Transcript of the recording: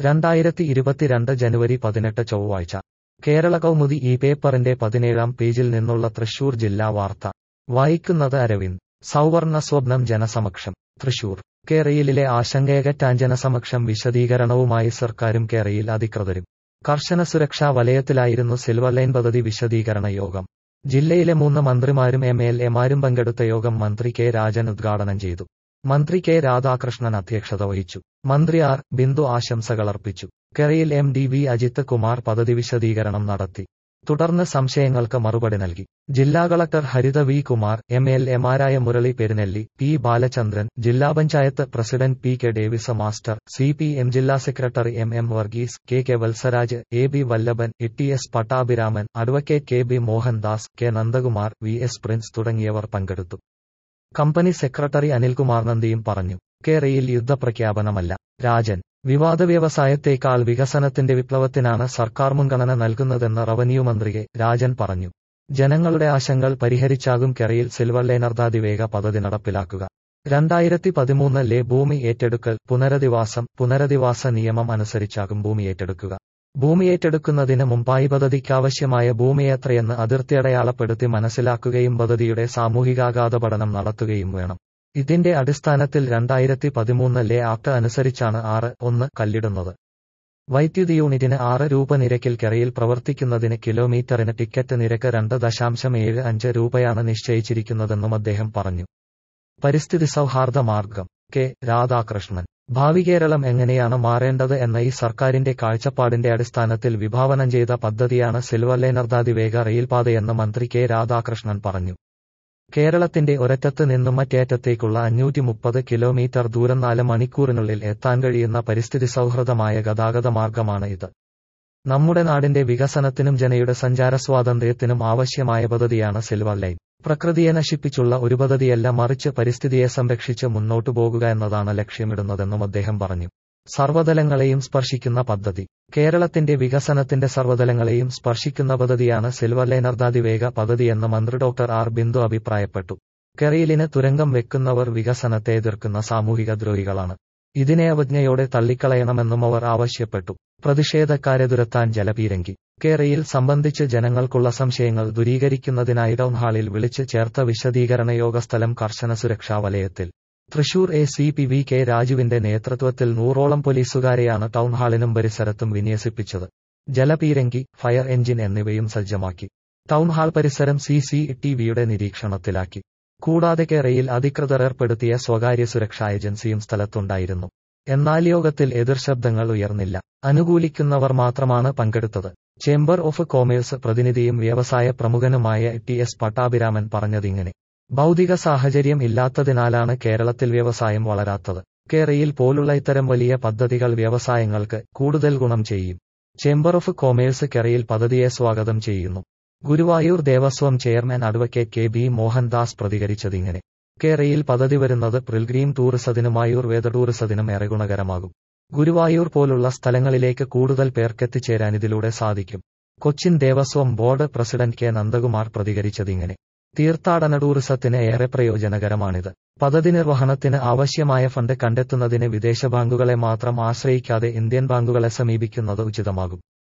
രണ്ടായിരത്തി ഇരുപത്തിരണ്ട് ജനുവരി പതിനെട്ട് ചൊവ്വാഴ്ച കേരള കൗമുദി ഈ പേപ്പറിന്റെ പതിനേഴാം പേജിൽ നിന്നുള്ള തൃശൂർ ജില്ലാ വാർത്ത വായിക്കുന്നത് അരവിന്ദ് സൗവർണ സ്വപ്നം ജനസമക്ഷം തൃശൂർ കേരയിലെ ആശങ്കയകറ്റാൻ ജനസമക്ഷം വിശദീകരണവുമായി സർക്കാരും കേരയിൽ അധികൃതരും കർശന സുരക്ഷാ വലയത്തിലായിരുന്നു സിൽവർ ലൈൻ പദ്ധതി വിശദീകരണ യോഗം ജില്ലയിലെ മൂന്ന് മന്ത്രിമാരും എം എൽ എമാരും പങ്കെടുത്ത യോഗം മന്ത്രി കെ രാജൻ ഉദ്ഘാടനം ചെയ്തു മന്ത്രി കെ രാധാകൃഷ്ണൻ അധ്യക്ഷത വഹിച്ചു മന്ത്രി ആർ ബിന്ദു ആശംസകളർപ്പിച്ചു K Rail M D V Ajith Kumar പദ്ധതി വിശദീകരണം നടത്തി തുടർന്ന് സംശയങ്ങൾക്ക് മറുപടി നൽകി ജില്ലാ collector Haritha V Kumar M L എമാരായ മുരളി പെരുനെല്ലി പി ബാലചന്ദ്രൻ ജില്ലാ panchayat president P K Davis master C P M ജില്ലാ secretary M M Varghese K K Vatsaraj A B Vallabhan E T S Pattabhiraman advocate K B Mohandas K Nandakumar V S Prince തുടങ്ങിയവർ പങ്കെടുത്തു കമ്പനി സെക്രട്ടറി അനിൽകുമാർ നന്ദിയും പറഞ്ഞു കേരയിൽ യുദ്ധപ്രഖ്യാപനമല്ല രാജൻ വിവാദ വ്യവസായത്തേക്കാൾ വികസനത്തിന്റെ വിപ്ലവത്തിനാണ് സർക്കാർ മുൻഗണന നൽകുന്നതെന്ന് റവന്യൂ മന്ത്രി കെ രാജൻ പറഞ്ഞു ജനങ്ങളുടെ ആശങ്കൾ പരിഹരിച്ചാകും കെറയിൽ സിൽവർ ലൈനർദാതിവേഗ പദ്ധതി നടപ്പിലാക്കുക രണ്ടായിരത്തി പതിമൂന്നിലെ ഭൂമി ഏറ്റെടുക്കൽ പുനരധിവാസം പുനരധിവാസ നിയമം അനുസരിച്ചാകും ഭൂമി ഏറ്റെടുക്കുക ഭൂമി ഏറ്റെടുക്കുന്നതിന് മുമ്പായി പദ്ധതിക്കാവശ്യമായ ഭൂമി എത്രയെന്ന് അതിർത്തി അടയാളപ്പെടുത്തി മനസ്സിലാക്കുകയും പദ്ധതിയുടെ സാമൂഹികാഘാത പഠനം നടത്തുകയും വേണം ഇതിന്റെ അടിസ്ഥാനത്തിൽ രണ്ടായിരത്തി പതിമൂന്നിലെ ആക്ട് അനുസരിച്ചാണ് ആറ് ഒന്ന് കല്ലിടുന്നത് വൈദ്യുതി യൂണിറ്റിന് ആറ് രൂപ നിരക്കിൽ കെറയിൽ പ്രവർത്തിക്കുന്നതിന് കിലോമീറ്ററിന് ടിക്കറ്റ് നിരക്ക് രണ്ട് ദശാംശം ഏഴ് അഞ്ച് രൂപയാണ് നിശ്ചയിച്ചിരിക്കുന്നതെന്നും അദ്ദേഹം പറഞ്ഞു പരിസ്ഥിതി സൗഹാർദ്ദ മാർഗം കെ രാധാകൃഷ്ണൻ ഭാവി കേരളം എങ്ങനെയാണ് മാറേണ്ടത് എന്ന ഈ സർക്കാരിന്റെ കാഴ്ചപ്പാടിന്റെ അടിസ്ഥാനത്തിൽ വിഭാവനം ചെയ്ത പദ്ധതിയാണ് സിൽവർ ലൈനർദാതിവേഗ റെയിൽപാതയെന്ന് മന്ത്രി കെ രാധാകൃഷ്ണൻ പറഞ്ഞു കേരളത്തിന്റെ ഒരറ്റത്ത് നിന്നും മറ്റേറ്റത്തേക്കുള്ള അഞ്ഞൂറ്റി മുപ്പത് കിലോമീറ്റർ ദൂരം നാല് മണിക്കൂറിനുള്ളിൽ എത്താൻ കഴിയുന്ന പരിസ്ഥിതി സൗഹൃദമായ ഗതാഗത മാർഗമാണ് ഇത് നമ്മുടെ നാടിന്റെ വികസനത്തിനും ജനയുടെ സഞ്ചാര സ്വാതന്ത്ര്യത്തിനും ആവശ്യമായ പദ്ധതിയാണ് സിൽവർ ലൈൻ പ്രകൃതിയെ നശിപ്പിച്ചുള്ള ഒരു പദ്ധതിയല്ല മറിച്ച് പരിസ്ഥിതിയെ സംരക്ഷിച്ച് മുന്നോട്ടു പോകുക എന്നതാണ് ലക്ഷ്യമിടുന്നതെന്നും അദ്ദേഹം പറഞ്ഞു സർവ്വതലങ്ങളെയും സ്പർശിക്കുന്ന പദ്ധതി കേരളത്തിന്റെ വികസനത്തിന്റെ സർവ്വതലങ്ങളെയും സ്പർശിക്കുന്ന പദ്ധതിയാണ് സിൽവർ ലൈനർദാതിവേഗ പദ്ധതിയെന്ന് മന്ത്രി ഡോക്ടർ ആർ ബിന്ദു അഭിപ്രായപ്പെട്ടു കെറയിലിന് തുരങ്കം വെക്കുന്നവർ വികസനത്തെ എതിർക്കുന്ന സാമൂഹിക ദ്രോഹികളാണ് ഇതിനെ അവജ്ഞയോടെ തള്ളിക്കളയണമെന്നും അവർ ആവശ്യപ്പെട്ടു പ്രതിഷേധക്കാരെ തുരത്താൻ ജലപീരങ്കി കേരയിൽ സംബന്ധിച്ച് ജനങ്ങൾക്കുള്ള സംശയങ്ങൾ ദൂരീകരിക്കുന്നതിനായി ടൗൺ ഹാളിൽ വിളിച്ച് ചേർത്ത വിശദീകരണ യോഗസ്ഥലം കർശന സുരക്ഷാ വലയത്തിൽ Thrissur A C P V K രാജുവിന്റെ നേതൃത്വത്തിൽ നൂറോളം പോലീസുകാരെയാണ് ടൗൺ ഹാളിനും പരിസരത്തും വിന്യസിപ്പിച്ചത് ജലപീരങ്കി ഫയർ എഞ്ചിൻ എന്നിവയും സജ്ജമാക്കി ടൗൺ ഹാൾ പരിസരം സി സി ടിവിയുടെ നിരീക്ഷണത്തിലാക്കി കൂടാതെ കേരയിൽ അധികൃതർ ഏർപ്പെടുത്തിയ സ്വകാര്യ സുരക്ഷാ ഏജൻസിയും സ്ഥലത്തുണ്ടായിരുന്നു എന്നാൽ യോഗത്തിൽ എതിർശബ്ദങ്ങൾ ഉയർന്നില്ല അനുകൂലിക്കുന്നവർ മാത്രമാണ് പങ്കെടുത്തത് ചേംബർ ഓഫ് കോമേഴ്സ് പ്രതിനിധിയും വ്യവസായ പ്രമുഖനുമായ ടി എസ് പട്ടാഭിരാമൻ പറഞ്ഞതിങ്ങനെ ഭൗതിക സാഹചര്യം ഇല്ലാത്തതിനാലാണ് കേരളത്തിൽ വ്യവസായം വളരാത്തത് കേരയിൽ പോലുള്ള ഇത്തരം വലിയ പദ്ധതികൾ വ്യവസായങ്ങൾക്ക് കൂടുതൽ ഗുണം ചെയ്യും ചേംബർ ഓഫ് കോമേഴ്സ് കേരയിൽ പദ്ധതിയെ സ്വാഗതം ചെയ്യുന്നു Guruvayur Devaswom chairman advocate K B Mohandas പ്രതികരിച്ചതിങ്ങനെ കേരയിൽ പദ്ധതി വരുന്നത് പ്രിൽഗ്രീം ടൂറിസത്തിനും ആയുർവേദ ടൂറിസത്തിനും ഏറെ ഗുണകരമാകും ഗുരുവായൂർ പോലുള്ള സ്ഥലങ്ങളിലേക്ക് കൂടുതൽ പേർക്കെത്തിച്ചേരാൻ ഇതിലൂടെ സാധിക്കും Cochin Devaswom board president K Nandakumar പ്രതികരിച്ചതിങ്ങനെ തീർത്ഥാടന ടൂറിസത്തിന് ഏറെ പ്രയോജനകരമാണിത് പദ്ധതി നിർവഹണത്തിന് ആവശ്യമായ ഫണ്ട് കണ്ടെത്തുന്നതിന് വിദേശ ബാങ്കുകളെ മാത്രം ആശ്രയിക്കാതെ ഇന്ത്യൻ ബാങ്കുകളെ സമീപിക്കുന്നത് ഉചിതമാകും